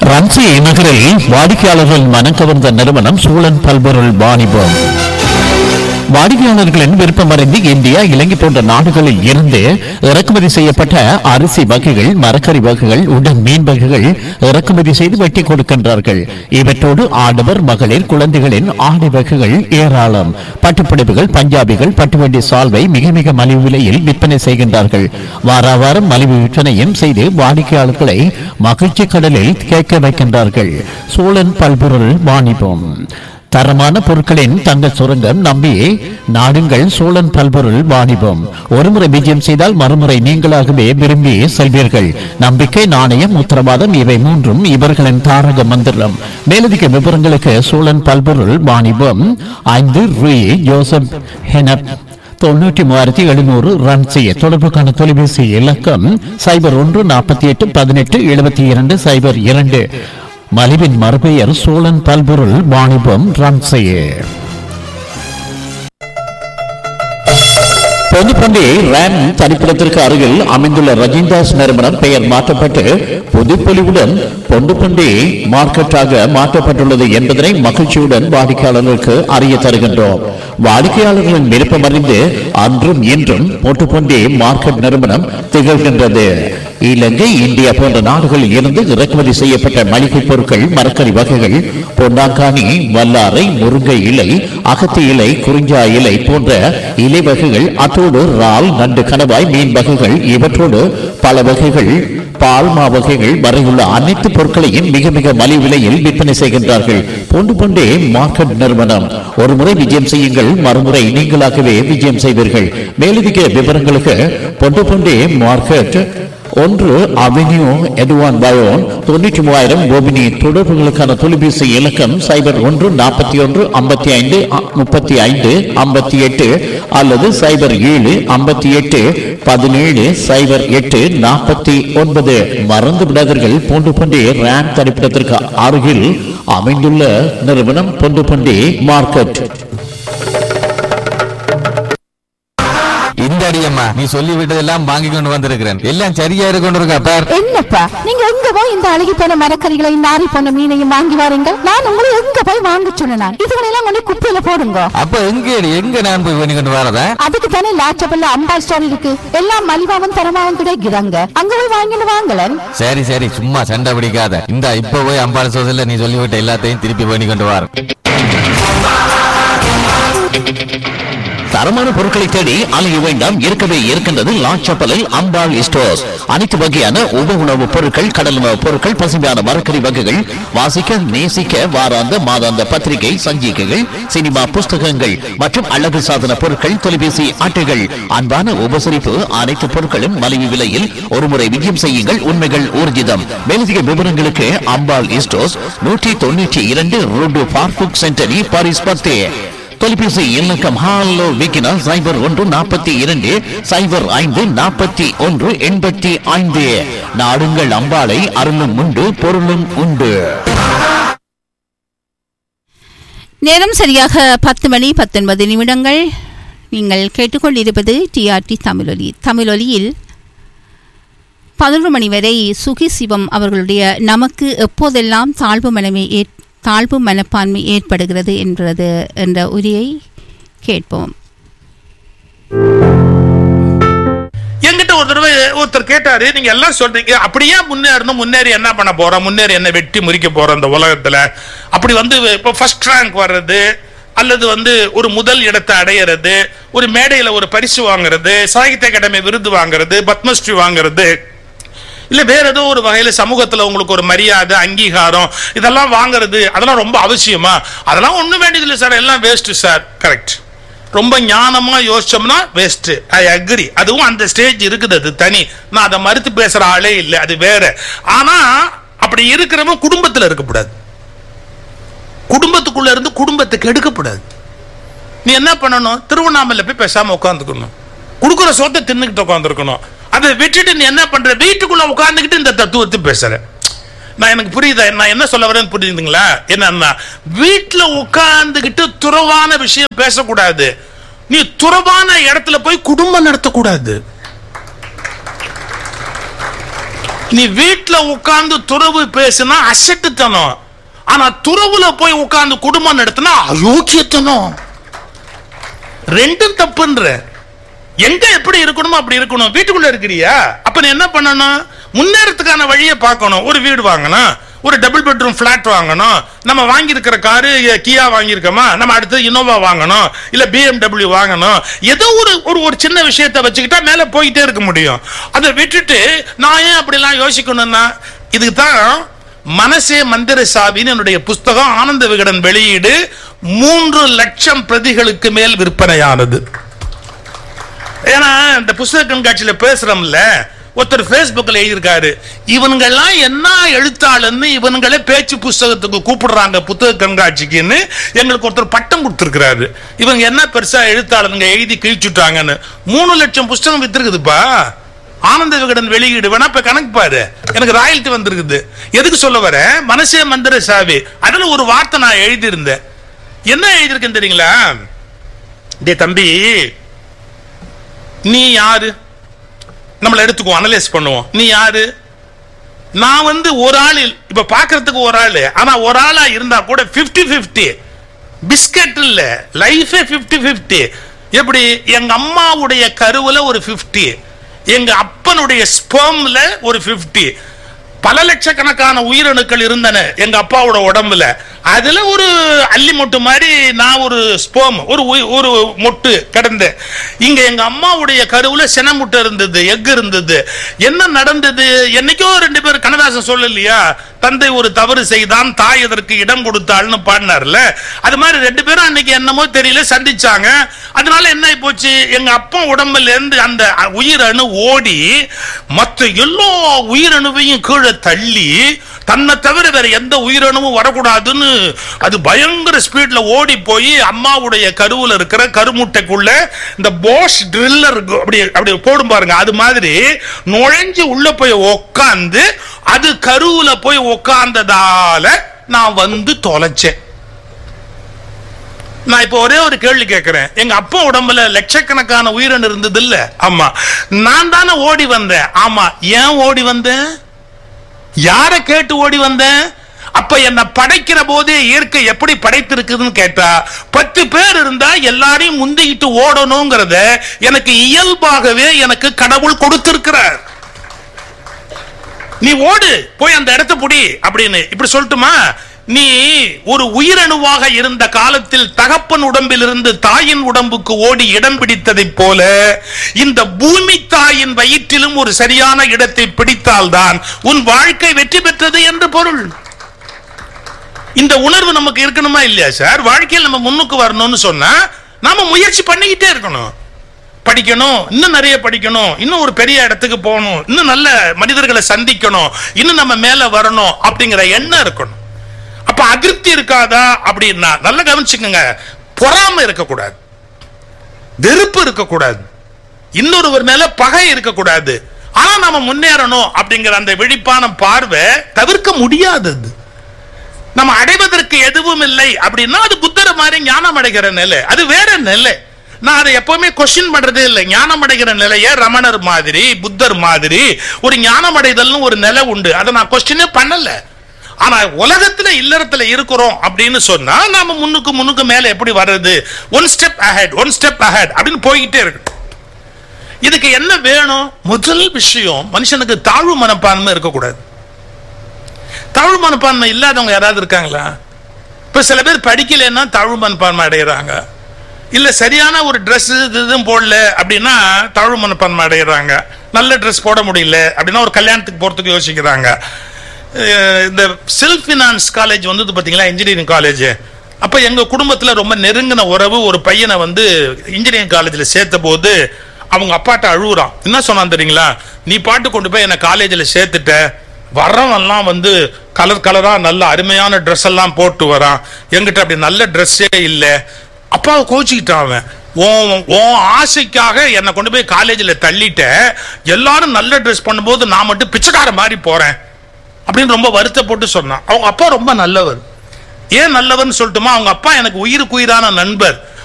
ரன்சி நகரில் வாடிக்கையாளர்கள் மனம் கவர்ந்த நிறுவனம் சூழன் பல்பொருள் வாணிபம் வாடிக்கையாளர்களின் விருப்பமறிந்து இந்தியா இலங்கை போன்ற நாடுகளில் இருந்து இறக்குமதி செய்யப்பட்ட அரிசி வகைகள் மரக்கறி வகைகள் உடன் மீன் வகைகள் இறக்குமதி செய்து வெட்டி கொடுக்கின்றார்கள் இவற்றோடு ஆடவர் மகளிர் குழந்தைகளின் ஆடை வகைகள் ஏராளம் பட்டுப்புடவைகள் பஞ்சாபிகள் பட்டுவண்டி சால்வை மிக மிக மலிவு விலையில் விற்பனை செய்கின்றார்கள் வாரா வாரம் மலிவு விற்பனையும் செய்து வாடிக்கையாளர்களை மகிழ்ச்சி கடலில் கேட்க வைக்கின்றார்கள் சோழன் பல்பொருள் வாணிபம் தரமான பொருட்களின் தங்க சுரங்கம் நம்பி நாடுங்கள் சோழன் பல்பொருள் வாணிபம் ஒருமுறை விஜயம் செய்தால் மறுமுறை நீங்களாகவே விரும்பி செல்வீர்கள் நம்பிக்கை நாணயம் உத்தரவாதம் இவை மூன்றும் இவர்களின் தாரக மந்திரம் மேலதிக விவரங்களுக்கு சோழன் பல்பொருள் வாணிபம் ஐந்து ரூ ஜோசப் ஹெனப் தொண்ணூற்றி மூவாயிரத்தி எழுநூறு ரன் செய்ய தொடர்புக்கான தொலைபேசி இலக்கம் சைபர் ஒன்று நாற்பத்தி எட்டு பதினெட்டு எழுபத்தி இரண்டு சைபர் இரண்டு மலிவின் மறுபெயர் சோழன் பல்பொருள் வாணிபம் ரன் செய்ய பொதுப்பண்டி ரேம் தனிப்பிடத்திற்கு அருகில் அமைந்துள்ள ரஜிந்தாஸ் நிறுவனம் பெயர் மாற்றப்பட்டு புதுப்பொலிவுடன் பொண்டுப்பண்டி மார்க்கெட்டாக மாற்றப்பட்டுள்ளது என்பதனை மகிழ்ச்சியுடன் வாடிக்கையாளர்களுக்கு அறிய தருகின்றோம் வாடிக்கையாளர்களின் விருப்பம் அறிந்து அன்றும் இன்றும் பொட்டுப்பண்டி மார்க்கெட் நிறுவனம் திகழ்கின்றது இலங்கை இந்தியா போன்ற நாடுகளில் இருந்து இறக்குமதி செய்யப்பட்ட மளிகை பொருட்கள் மரக்கறி வகைகள் பொன்னாங்கானி வல்லாரை முருங்கை இலை அகத்தி இலை குறிஞ்சா இலை போன்ற இலை வகைகள் அத்தோடு இறால் நண்டு கணவாய் மீன் வகைகள் இவற்றோடு பல வகைகள் பால்மா வகைகள் வரையுள்ள அனைத்து பொருட்களையும் மிக மிக மலிவு விலையில் விற்பனை செய்கின்றார்கள் பொண்டு பொண்டே மார்க்கெட் நிறுவனம் ஒரு முறை விஜயம் செய்யுங்கள் மறுமுறை நீங்களாகவே விஜயம் செய்வீர்கள் மேலதிக விவரங்களுக்கு பொண்டு பொண்டே மார்க்கெட் ஒன்று அவென்யூ எதுவான் பயோன் தொண்ணூற்றி மூவாயிரம் கோபினி தொடர்புகளுக்கான தொலைபேசி இலக்கம் சைபர் ஒன்று நாற்பத்தி ஒன்று ஐம்பத்தி ஐந்து முப்பத்தி ஐந்து ஐம்பத்தி எட்டு அல்லது சைபர் ஏழு ஐம்பத்தி எட்டு பதினேழு சைபர் எட்டு நாற்பத்தி ஒன்பது மறந்து விடாதீர்கள் பூண்டு பண்டி ரேம் தரிப்பிடத்திற்கு அருகில் அமைந்துள்ள நிறுவனம் பொண்டு பண்டி மார்க்கெட் இந்த அடியம்மா நீ சொல்லி விட்டதெல்லாம் வாங்கி கொண்டு வந்திருக்கிறேன் எல்லாம் சரியா இருக்கு கொண்டு இருக்கா பார் என்னப்பா நீங்க எங்க போய் இந்த அழுகி போன மரக்கறிகளையும் நாரி போன மீனையும் வாங்கி வாருங்க நான் உங்களை எங்க போய் வாங்க சொன்னேன் இதுகளெல்லாம் கொண்டு குப்பையில போடுங்க அப்ப எங்க எங்க நான் போய் பண்ணி கொண்டு வரதா அதுக்கு தானே லாச்சபல்ல அம்பா ஸ்டோர் இருக்கு எல்லாம் மலிவாவும் தரமாவும் கிடைக்குதாங்க அங்க போய் வாங்கிட்டு வாங்கலன் சரி சரி சும்மா சண்டை பிடிக்காத இந்த இப்ப போய் அம்பாள் சோதல நீ சொல்லிவிட்ட எல்லாத்தையும் திருப்பி பண்ணி கொண்டு வர தரமான பொருட்களை தேடி அலைய வேண்டாம் இருக்கவே இருக்கின்றது லாச்சப்பலில் அம்பாள் ஸ்டோர்ஸ் அனைத்து வகையான உப உணவுப் பொருட்கள் கடல் உணவுப் பொருட்கள் பசுமையான மரக்கறி வகைகள் வாசிக்க நேசிக்க வாராந்த மாதாந்த பத்திரிகை சஞ்சிகைகள் சினிமா புஸ்தகங்கள் மற்றும் அழகு சாதன பொருட்கள் தொலைபேசி அட்டைகள் அன்பான உபசரிப்பு அனைத்து பொருட்களும் மலிவு விலையில் ஒருமுறை விஜயம் செய்யுங்கள் உண்மைகள் ஊர்ஜிதம் மேலதிக விவரங்களுக்கு அம்பாள் ஸ்டோர்ஸ் நூற்றி தொண்ணூற்றி இரண்டு ரோடு பார்புக் சென்டரி பாரிஸ் பத்தே தொலைபேசி இலக்கம் ஹாலோ விக்கினா சைபர் ஒன்று நாற்பத்தி இரண்டு சைபர் ஐந்து நாற்பத்தி ஒன்று எண்பத்தி ஐந்து நாடுங்கள் அம்பாளை அருளும் உண்டு பொருளும் உண்டு நேரம் சரியாக பத்து மணி பத்தொன்பது நிமிடங்கள் நீங்கள் கேட்டுக்கொண்டிருப்பது டிஆர்டி தமிழொலி தமிழொலியில் பதினொரு மணி வரை சுகி சிவம் அவர்களுடைய நமக்கு எப்போதெல்லாம் தாழ்வு மனமே ஏற் தாழ்வு மனப்பான்மை ஏற்படுகிறது என்றது என்ற உரையை கேட்போம் என்கிட்ட ஒரு தடவை ஒருத்தர் கேட்டாரு நீங்க எல்லாம் சொல்றீங்க அப்படியே முன்னேறணும் முன்னேறி என்ன பண்ண போறோம் முன்னேறி என்ன வெட்டி முறிக்க போறோம் இந்த உலகத்துல அப்படி வந்து இப்போ ஃபர்ஸ்ட் ரேங்க் வர்றது அல்லது வந்து ஒரு முதல் இடத்தை அடையிறது ஒரு மேடையில ஒரு பரிசு வாங்குறது சாகித்ய அகாடமி விருது வாங்குறது பத்மஸ்ரீ வாங்குறது இல்ல வேற ஏதோ ஒரு வகையில சமூகத்துல உங்களுக்கு ஒரு மரியாதை அங்கீகாரம் இதெல்லாம் வாங்குறது அதெல்லாம் ரொம்ப அவசியமா அதெல்லாம் ஒண்ணும் வேண்டியதில்லை சார் எல்லாம் வேஸ்ட் சார் கரெக்ட் ரொம்ப ஞானமா யோசிச்சோம்னா வேஸ்ட் ஐ அக்ரி அதுவும் அந்த ஸ்டேஜ் இருக்குது அது தனி நான் அதை மறுத்து பேசுற ஆளே இல்லை அது வேற ஆனா அப்படி இருக்கிறவன் குடும்பத்துல இருக்கக்கூடாது குடும்பத்துக்குள்ள இருந்து குடும்பத்தை கெடுக்கக்கூடாது நீ என்ன பண்ணணும் திருவண்ணாமலை போய் பேசாம உட்காந்துக்கணும் கொடுக்குற சொத்தை தின்னுக்கிட்டு உட்காந்துருக்கணும் அதை விட்டுட்டு நீ என்ன பண்ற வீட்டுக்குள்ள உட்காந்துக்கிட்டு இந்த தத்துவத்தை பேசுற நான் எனக்கு புரியுதா நான் என்ன சொல்ல வரேன்னு புரியுதுங்களா என்னன்னா வீட்டுல உட்கார்ந்துகிட்டு துறவான விஷயம் பேசக்கூடாது நீ துறவான இடத்துல போய் குடும்பம் நடத்தக்கூடாது நீ வீட்டுல உட்கார்ந்து துறவு பேசுனா அசட்டுத்தனம் ஆனா துறவுல போய் உட்கார்ந்து குடும்பம் நடத்தினா அயோக்கியத்தனம் ரெண்டும் தப்புன்ற எங்க எப்படி இருக்கணுமோ அப்படி இருக்கணும் வீட்டுக்குள்ள இருக்கிறியா அப்ப நீ என்ன பண்ணணும் முன்னேறதுக்கான வழியை பார்க்கணும் ஒரு வீடு வாங்கணும் ஒரு டபுள் பெட்ரூம் ஃபிளாட் வாங்கணும் நம்ம வாங்கியிருக்கிற காரு கியா வாங்கியிருக்கோமா நம்ம அடுத்து இனோவா வாங்கணும் இல்ல பிஎம்டபிள்யூ வாங்கணும் ஏதோ ஒரு ஒரு ஒரு சின்ன விஷயத்தை வச்சுக்கிட்டா மேல போயிட்டே இருக்க முடியும் அதை விட்டுட்டு நான் ஏன் அப்படிலாம் யோசிக்கணும்னா இதுக்கு தான் மனசே மந்திர சாவின்னு என்னுடைய புஸ்தகம் ஆனந்த விகடன் வெளியீடு மூன்று லட்சம் பிரதிகளுக்கு மேல் விற்பனையானது ஏன்னா இந்த புஸ்தக கண்காட்சியில பேசுறோம்ல ஒருத்தர் Facebookல எழுதியிருக்காரு இவனுங்கெல்லாம் என்ன எழுத்தாளன்னு இவனுங்களே பேச்சு புஸ்தகத்துக்கு கூப்பிடுறாங்க புத்தக கண்காட்சிக்குன்னு எங்களுக்கு ஒருத்தர் பட்டம் கொடுத்துருக்கிறாரு இவங்க என்ன பெருசா எழுத்தாளருங்க எழுதி கிழிச்சுட்டாங்கன்னு மூணு லட்சம் புஸ்தகம் வித்திருக்குதுப்பா ஆனந்த விகடன் வெளியீடு வேணா இப்ப கணக்கு பாரு எனக்கு ராயல்ட்டி வந்திருக்குது எதுக்கு சொல்ல வர மனசே மந்திர சாவி அதுல ஒரு வார்த்தை நான் எழுதியிருந்தேன் என்ன எழுதியிருக்கேன் தெரியுங்களா டே தம்பி நீ யாரு நம்மள எடுத்துக்குவோம் அனலைஸ் பண்ணுவோம் நீ யாரு நான் வந்து ஒரு ஆள் இல்ல- இப்ப பாக்குறதுக்கு ஒரு ஆளு ஆனா ஒரு ஆளா இருந்தா கூட 50 50 பிஸ்கட் இல்ல லைஃபே 50 50 எப்படி எங்க அம்மாவுடைய கருவுல ஒரு 50 எங்க அப்பனுடைய ஸ்பெர்ம்ல ஒரு 50 பல லட்சக்கணக்கான உயிரணுக்கள் இருந்தன எங்க அப்பாவோட உடம்புல அதுல ஒரு அள்ளி மொட்டு மாதிரி நான் ஒரு ஸ்போம் ஒரு உயி- ஒரு மொட்டு கிடந்தேன் இங்க எங்க அம்மாவுடைய கருவுல சினமுட்டை இருந்தது எக் இருந்தது என்ன நடந்தது என்னைக்கோ ரெண்டு பேர் கண்ணதாசன் சொல்லலையா தந்தை ஒரு தவறு செய்தான் தாய் அதற்கு இடம் கொடுத்தாள்னு பாடினார்ல அது மாதிரி ரெண்டு பேரும் அன்னைக்கு என்னமோ தெரியல சந்திச்சாங்க அதனால என்ன ஆகி போச்சு எங்க அப்பா உடம்புல இருந்து அந்த உயிரணு ஓடி மற்ற எல்லா உயிரணுவையும் கீழே தள்ளி தன்னை தவிர வேற எந்த உயிரணுவும் வரக்கூடாதுன்னு அது பயங்கர ஸ்பீட்ல ஓடி போய் அம்மாவுடைய கருவுல இருக்கிற கருமுட்டைக்குள்ள இந்த போஷ் ட்ரில்லர் அப்படி அப்படி போடும் பாருங்க அது மாதிரி நுழைஞ்சு உள்ள போய் உக்காந்து அது கருவுல போய் உக்காந்ததால நான் வந்து தொலைச்சேன் நான் இப்போ ஒரே ஒரு கேள்வி கேட்கிறேன் எங்க அப்பா உடம்புல லட்சக்கணக்கான உயிரணு இருந்தது இல்ல ஆமா நான் தானே ஓடி வந்தேன் ஆமா ஏன் ஓடி வந்தேன் யார கேட்டு ஓடி வந்தேன் அப்ப என்ன படைக்கிற போதே இயற்கை எப்படி படைத்திருக்குதுன்னு கேட்டா பத்து பேர் இருந்தா எல்லாரையும் முந்திக்கிட்டு ஓடணுங்கிறத எனக்கு இயல்பாகவே எனக்கு கடவுள் கொடுத்திருக்கிறார் நீ ஓடு போய் அந்த இடத்த புடி அப்படின்னு இப்படி சொல்லட்டுமா நீ ஒரு உயிரணுவாக இருந்த காலத்தில் தகப்பன் உடம்பில் இருந்து தாயின் உடம்புக்கு ஓடி இடம் பிடித்ததைப் போல இந்த பூமி தாயின் வயிற்றிலும் ஒரு சரியான இடத்தை பிடித்தால்தான் உன் வாழ்க்கை வெற்றி பெற்றது என்று பொருள் இந்த உணர்வு நமக்கு இருக்கணுமா இல்லையா சார் வாழ்க்கையில் நம்ம முன்னுக்கு வரணும்னு சொன்னா நாம முயற்சி பண்ணிக்கிட்டே இருக்கணும் படிக்கணும் இன்னும் நிறைய படிக்கணும் இன்னும் ஒரு பெரிய இடத்துக்கு போகணும் இன்னும் நல்ல மனிதர்களை சந்திக்கணும் இன்னும் நம்ம மேல வரணும் அப்படிங்கிற எண்ணம் இருக்கணும் அப்ப அதிருப்தி இருக்காதா அப்படின்னா நல்லா கவனிச்சுக்கோங்க பொறாமை இருக்கக்கூடாது வெறுப்பு இருக்கக்கூடாது இன்னொருவர் மேல பகை இருக்கக்கூடாது ஆனா நம்ம முன்னேறணும் அப்படிங்கிற அந்த விழிப்பான பார்வை தவிர்க்க முடியாதது நம்ம அடைவதற்கு எதுவும் இல்லை அப்படின்னா அது புத்தர் மாதிரி ஞானம் அடைகிற நிலை அது வேற நிலை நான் அதை எப்பவுமே கொஸ்டின் பண்றதே இல்லை ஞானம் அடைகிற நிலைய ரமணர் மாதிரி புத்தர் மாதிரி ஒரு ஞானம் அடைதல்னு ஒரு நிலை உண்டு அதை நான் கொஸ்டினே பண்ணல ஆனா உலகத்துல இல்லறத்துல இருக்கிறோம் அப்படின்னு சொன்னா நாம முன்னுக்கு முன்னுக்கு மேல எப்படி வர்றது one step ahead one step ahead அப்படின்னு போய்கிட்டே இருக்கு இதுக்கு என்ன வேணும் முதல் விஷயம் மனுஷனுக்கு தாழ்வு மனப்பான்மை இருக்கக்கூடாது தாழ்வு மனப்பான்மை இல்லாதவங்க யாராவது இருக்காங்களா இப்ப சில பேர் படிக்கலைன்னா தாழ்வு மனப்பான்மை அடைகிறாங்க இல்ல சரியான ஒரு ட்ரெஸ் இதுவும் போடல அப்படின்னா தாழ்வு மனப்பான்மை அடைகிறாங்க நல்ல ட்ரெஸ் போட முடியல அப்படின்னா ஒரு கல்யாணத்துக்கு போறதுக்கு யோசிக்கிறாங்க அஹ் இந்த செல்ஃப் ஃபினான்ஸ் காலேஜ் வந்தது பாத்தீங்களா இன்ஜினியரிங் காலேஜ் அப்ப எங்க குடும்பத்துல ரொம்ப நெருங்கின உறவு ஒரு பையனை வந்து இன்ஜினியரிங் காலேஜ்ல சேர்த்த போது அவங்க அப்பாட்ட அழுகுறான் என்ன சொன்னான் தெரியுங்களா நீ பாட்டு கொண்டு போய் என்ன காலேஜ்ல சேர்த்துட்ட வரவன்லாம் வந்து கலர் கலரா நல்ல அருமையான ட்ரெஸ் எல்லாம் போட்டு வரான் என்கிட்ட அப்படி நல்ல ட்ரெஸ்ஸே இல்லை அப்பாவை கோச்சிக்கிட்டான் அவன் உன் உன் ஆசைக்காக என்னை கொண்டு போய் காலேஜில் தள்ளிட்ட எல்லாரும் நல்ல ட்ரெஸ் பண்ணும்போது நான் மட்டும் பிச்சைக்கார மாதிரி போறேன் அப்படின்னு ரொம்ப வருத்தப்பட்டு சொன்னான் அவங்க அப்பா ரொம்ப நல்லவர் ஏன் நல்லவர்னு சொல்லட்டுமா அவங்க அப்பா எனக்கு உயிருக்கு உயிரான நண்பர்